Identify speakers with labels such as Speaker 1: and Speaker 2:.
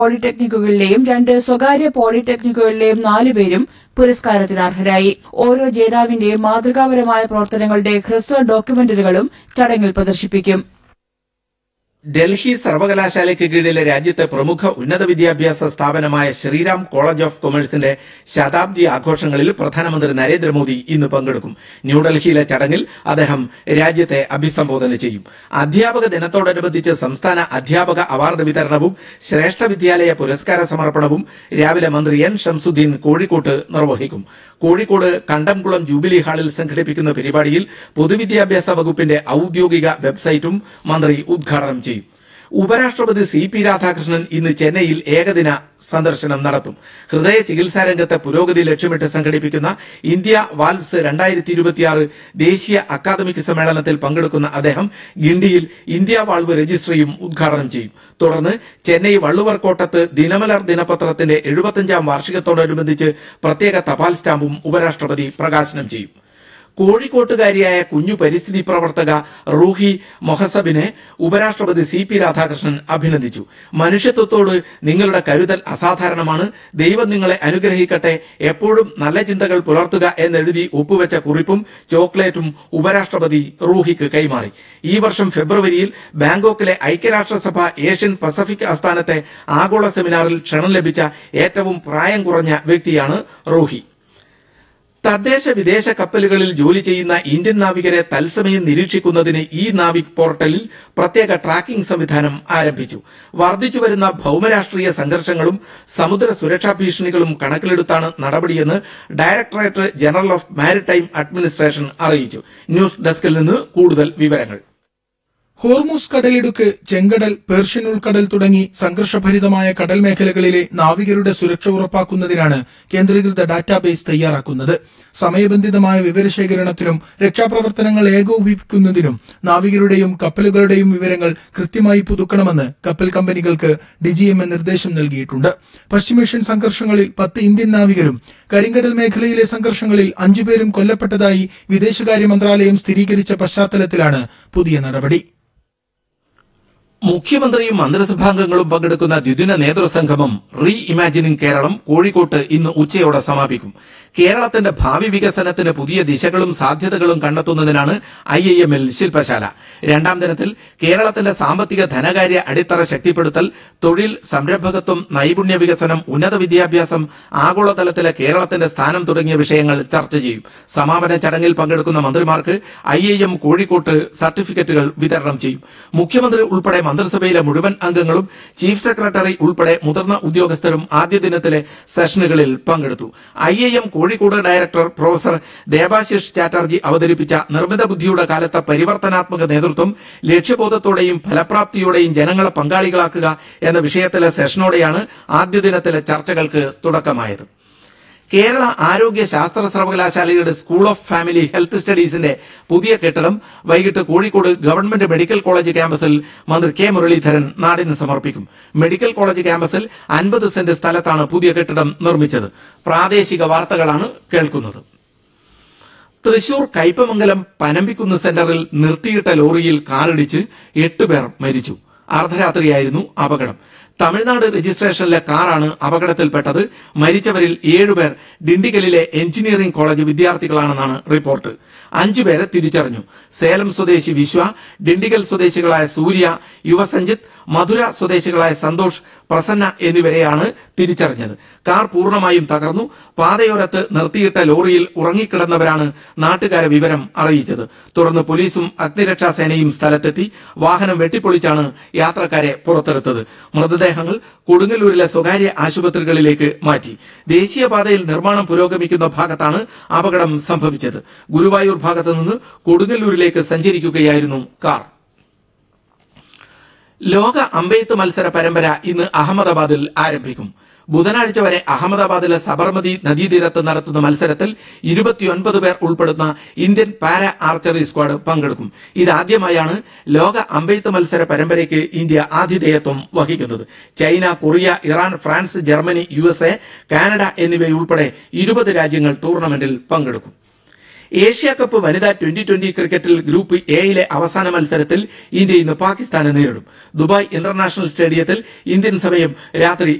Speaker 1: പോളിടെക്നിക്കുകളിലെയും രണ്ട് സ്വകാര്യ പോളിടെക്നിക്കുകളിലെയും നാലുപേരും പുരസ്കാരത്തിന് അർഹരായി ഓരോ ജേതാവിന്റെയും മാതൃകാപരമായ പ്രവർത്തനങ്ങളുടെ ഹ്രസ്വ ഡോക്യുമെന്ററികളും ചടങ്ങിൽ പ്രദർശിപ്പിക്കും
Speaker 2: ഡൽഹി സർവകലാശാലയ്ക്ക് കീഴിലെ രാജ്യത്തെ പ്രമുഖ ഉന്നത വിദ്യാഭ്യാസ സ്ഥാപനമായ ശ്രീറാം കോളേജ് ഓഫ് കൊമേഴ്സിന്റെ ശതാബ്ദി ആഘോഷങ്ങളിൽ പ്രധാനമന്ത്രി നരേന്ദ്രമോദി ഇന്ന് പങ്കെടുക്കും ന്യൂഡൽഹിയിലെ ചടങ്ങിൽ അദ്ദേഹം രാജ്യത്തെ അഭിസംബോധന ചെയ്യും അധ്യാപക ദിനത്തോടനുബന്ധിച്ച് സംസ്ഥാന അധ്യാപക അവാർഡ് വിതരണവും ശ്രേഷ്ഠ വിദ്യാലയ പുരസ്കാര സമർപ്പണവും രാവിലെ മന്ത്രി എൻ ഷംസുദ്ദീൻ കോഴിക്കോട്ട് നിർവഹിക്കും കോഴിക്കോട് കണ്ടംകുളം ജൂബിലി ഹാളിൽ സംഘടിപ്പിക്കുന്ന പരിപാടിയിൽ പൊതുവിദ്യാഭ്യാസ വകുപ്പിന്റെ ഔദ്യോഗിക വെബ്സൈറ്റും മന്ത്രി ഉദ്ഘാടനം ചെയ്യും ഉപരാഷ്ട്രപതി സി പി രാധാകൃഷ്ണൻ ഇന്ന് ചെന്നൈയിൽ ഏകദിന സന്ദർശനം നടത്തും ഹൃദയ ചികിത്സാ രംഗത്തെ പുരോഗതി ലക്ഷ്യമിട്ട് സംഘടിപ്പിക്കുന്ന ഇന്ത്യ വാൽവ്സ് രണ്ടായിരത്തി ഇരുപത്തിയാറ് ദേശീയ അക്കാദമിക് സമ്മേളനത്തിൽ പങ്കെടുക്കുന്ന അദ്ദേഹം ഗിണ്ടിയിൽ ഇന്ത്യ വാൾവ് രജിസ്ട്രിയും ഉദ്ഘാടനം ചെയ്യും തുടർന്ന് ചെന്നൈ വള്ളുവർക്കോട്ടത്ത് ദിനമലർ ദിനപത്രത്തിന്റെ എഴുപത്തഞ്ചാം വാർഷികത്തോടനുബന്ധിച്ച് പ്രത്യേക തപാൽ സ്റ്റാമ്പും ഉപരാഷ്ട്രപതി പ്രകാശനം ചെയ്യും കോഴിക്കോട്ടുകാരിയായ കുഞ്ഞു പരിസ്ഥിതി പ്രവർത്തക റൂഹി മൊഹസബിനെ ഉപരാഷ്ട്രപതി സി പി രാധാകൃഷ്ണൻ അഭിനന്ദിച്ചു മനുഷ്യത്വത്തോട് നിങ്ങളുടെ കരുതൽ അസാധാരണമാണ് ദൈവം നിങ്ങളെ അനുഗ്രഹിക്കട്ടെ എപ്പോഴും നല്ല ചിന്തകൾ പുലർത്തുക എന്നെഴുതി ഒപ്പുവെച്ച കുറിപ്പും ചോക്ലേറ്റും ഉപരാഷ്ട്രപതി റൂഹിക്ക് കൈമാറി ഈ വർഷം ഫെബ്രുവരിയിൽ ബാങ്കോക്കിലെ ഐക്യരാഷ്ട്രസഭ ഏഷ്യൻ പസഫിക് ആസ്ഥാനത്തെ ആഗോള സെമിനാറിൽ ക്ഷണം ലഭിച്ച ഏറ്റവും പ്രായം കുറഞ്ഞ വ്യക്തിയാണ് റൂഹി തദ്ദേശ വിദേശ കപ്പലുകളിൽ ജോലി ചെയ്യുന്ന ഇന്ത്യൻ നാവികരെ തത്സമയം നിരീക്ഷിക്കുന്നതിന് ഈ നാവിക് പോർട്ടലിൽ പ്രത്യേക ട്രാക്കിംഗ് സംവിധാനം ആരംഭിച്ചു വർദ്ധിച്ചുവരുന്ന ഭൌമരാഷ്ട്രീയ സംഘർഷങ്ങളും സമുദ്ര സുരക്ഷാ ഭീഷണികളും കണക്കിലെടുത്താണ് നടപടിയെന്ന് directorate general of maritime administration അറിയിച്ചു ന്യൂസ് ഡെസ്കിൽ നിന്ന് കൂടുതൽ വിവരങ്ങൾ
Speaker 3: ഹോർമൂസ് കടലിടുക്ക് ചെങ്കടൽ പേർഷ്യൻ ഉൾക്കടൽ തുടങ്ങി സംഘർഷഭരിതമായ കടൽ മേഖലകളിലെ നാവികരുടെ സുരക്ഷ ഉറപ്പാക്കുന്നതിനാണ് കേന്ദ്രീകൃത ഡാറ്റാബേസ് തയ്യാറാക്കുന്നത് സമയബന്ധിതമായ വിവരശേഖരണത്തിനും രക്ഷാപ്രവർത്തനങ്ങൾ ഏകോപിപ്പിക്കുന്നതിനും നാവികരുടെയും കപ്പലുകളുടെയും വിവരങ്ങൾ കൃത്യമായി പുതുക്കണമെന്ന് കപ്പൽ കമ്പനികൾക്ക് ഡിജിഎംഎ നിർദ്ദേശം നൽകിയിട്ടുണ്ട് പശ്ചിമേഷ്യൻ സംഘർഷങ്ങളിൽ പത്ത് ഇന്ത്യൻ നാവികരും കരിങ്കടൽ മേഖലയിലെ സംഘർഷങ്ങളിൽ അഞ്ചുപേരും കൊല്ലപ്പെട്ടതായി വിദേശകാര്യ മന്ത്രാലയം സ്ഥിരീകരിച്ച പശ്ചാത്തലത്തിലാണ് പുതിയ നടപടി
Speaker 2: മുഖ്യമന്ത്രിയും മന്ത്രിസഭാംഗങ്ങളും പങ്കെടുക്കുന്ന ദ്വിദിന നേതൃസംഗമം റീ ഇമാജിനിംഗ് കേരളം കോഴിക്കോട്ട് ഇന്ന് ഉച്ചയോടെ സമാപിക്കും കേരളത്തിന്റെ ഭാവി വികസനത്തിന് പുതിയ ദിശകളും സാധ്യതകളും കണ്ടെത്തുന്നതിനാണ് ഐ ഐ എമ്മിൽ ശില്പശാല രണ്ടാം ദിനത്തിൽ കേരളത്തിന്റെ സാമ്പത്തിക ധനകാര്യ അടിത്തറ ശക്തിപ്പെടുത്തൽ തൊഴിൽ സംരംഭകത്വം നൈപുണ്യ വികസനം ഉന്നത വിദ്യാഭ്യാസം ആഗോളതലത്തിലെ കേരളത്തിന്റെ സ്ഥാനം തുടങ്ങിയ വിഷയങ്ങൾ ചർച്ച ചെയ്യും സമാപന ചടങ്ങിൽ പങ്കെടുക്കുന്ന മന്ത്രിമാർക്ക് ഐ ഐ എം കോഴിക്കോട്ട് സർട്ടിഫിക്കറ്റുകൾ വിതരണം ചെയ്യും മുഖ്യമന്ത്രി ഉൾപ്പെടെ മന്ത്രിസഭയിലെ മുഴുവൻ അംഗങ്ങളും ചീഫ് സെക്രട്ടറി ഉൾപ്പെടെ മുതിർന്ന ഉദ്യോഗസ്ഥരും ആദ്യ ദിനത്തിലെ സെഷനുകളിൽ പങ്കെടുത്തു I I M Kozhikode director professor Devashish Chatterjee അവതരിപ്പിച്ച നിർമ്മിത ബുദ്ധിയുടെ കാലത്തെ പരിവർത്തനാത്മക നേതൃത്വം ലക്ഷ്യബോധത്തോടെയും ഫലപ്രാപ്തിയോടെയും ജനങ്ങളെ പങ്കാളികളാക്കുക എന്ന വിഷയത്തിലെ സെഷനോടെയാണ് ആദ്യ ദിനത്തിലെ ചർച്ചകൾക്ക് തുടക്കമായത് കേരള ആരോഗ്യ ശാസ്ത്ര സർവകലാശാലയുടെ സ്കൂൾ ഓഫ് ഫാമിലി ഹെൽത്ത് സ്റ്റഡീസിന്റെ പുതിയ കെട്ടിടം വൈകിട്ട് കോഴിക്കോട് ഗവൺമെന്റ് മെഡിക്കൽ കോളേജ് ക്യാമ്പസിൽ മന്ത്രി കെ മുരളീധരൻ നാടിന് സമർപ്പിക്കും മെഡിക്കൽ കോളേജ് ക്യാമ്പസിൽ അൻപത് സെന്റ് സ്ഥലത്താണ് പുതിയ കെട്ടിടം നിർമ്മിച്ചത് പ്രാദേശിക വാർത്തകളാണ് കേൾക്കുന്നത് തൃശൂർ കയ്പമംഗലം പനമ്പിക്കുന്ന് സെന്ററിൽ നിർത്തിയിട്ട ലോറിയിൽ കാറിടിച്ച് എട്ടുപേർ മരിച്ചു അർദ്ധരാത്രിയായിരുന്നു അപകടം തമിഴ്നാട് രജിസ്ട്രേഷനിലെ കാറാണ് അപകടത്തിൽപ്പെട്ടത് മരിച്ചവരിൽ ഏഴുപേർ ഡിണ്ടിഗലിലെ എഞ്ചിനീയറിംഗ് കോളേജ് വിദ്യാർത്ഥികളാണെന്നാണ് റിപ്പോർട്ട് അഞ്ചുപേരെ തിരിച്ചറിഞ്ഞു സേലം സ്വദേശി വിശ്വ ഡിണ്ടിഗൽ സ്വദേശികളായ സൂര്യ യുവസഞ്ജിത്ത് മധുര സ്വദേശികളായ സന്തോഷ് പ്രസന്ന എന്നിവരെയാണ് തിരിച്ചറിഞ്ഞത് കാർ പൂർണ്ണമായും തകർന്നു പാതയോരത്ത് നിർത്തിയിട്ട ലോറിയിൽ ഉറങ്ങിക്കിടന്നവരാണ് നാട്ടുകാരെ വിവരം അറിയിച്ചത് തുടർന്ന് പോലീസും അഗ്നിരക്ഷാ സേനയും സ്ഥലത്തെത്തി വാഹനം വെട്ടിപ്പൊളിച്ചാണ് യാത്രക്കാരെ പുറത്തെടുത്തത് മൃതദേഹങ്ങൾ കൊടുങ്ങല്ലൂരിലെ സ്വകാര്യ ആശുപത്രികളിലേക്ക് മാറ്റി ദേശീയപാതയിൽ നിർമ്മാണം പുരോഗമിക്കുന്ന ഭാഗത്താണ് അപകടം സംഭവിച്ചത് ഗുരുവായൂർ ഭാഗത്ത് നിന്ന് കൊടുങ്ങല്ലൂരിലേക്ക് സഞ്ചരിക്കുകയായിരുന്നു കാർ ലോക അമ്പെയ്ത്ത് മത്സര പരമ്പര ഇന്ന് അഹമ്മദാബാദിൽ ആരംഭിക്കും ബുധനാഴ്ച വരെ അഹമ്മദാബാദിലെ സബർമതി നദീതീരത്ത് നടത്തുന്ന മത്സരത്തിൽ ഇരുപത്തിയൊൻപത് പേർ ഉൾപ്പെടുന്ന ഇന്ത്യൻ പാര ആർച്ചറി സ്ക്വാഡ് പങ്കെടുക്കും ഇതാദ്യമായാണ് ലോക അമ്പെയ്ത്ത് മത്സര പരമ്പരയ്ക്ക് ഇന്ത്യ ആതിഥേയത്വം വഹിക്കുന്നത് China Korea Iran France Germany യു കാനഡ എന്നിവയുൾപ്പെടെ ഇരുപത് രാജ്യങ്ങൾ ടൂർണമെന്റിൽ പങ്കെടുക്കും ഏഷ്യ കപ്പ് വനിതാ ട്വന്റി ട്വന്റി ക്രിക്കറ്റിൽ ഗ്രൂപ്പ് എയിലെ അവസാന മത്സരത്തിൽ ഇന്ത്യ ഇന്ന് പാകിസ്ഥാനെ നേരിടും ദുബായ് ഇന്റർനാഷണൽ സ്റ്റേഡിയത്തിൽ ഇന്ത്യൻ സമയം രാത്രി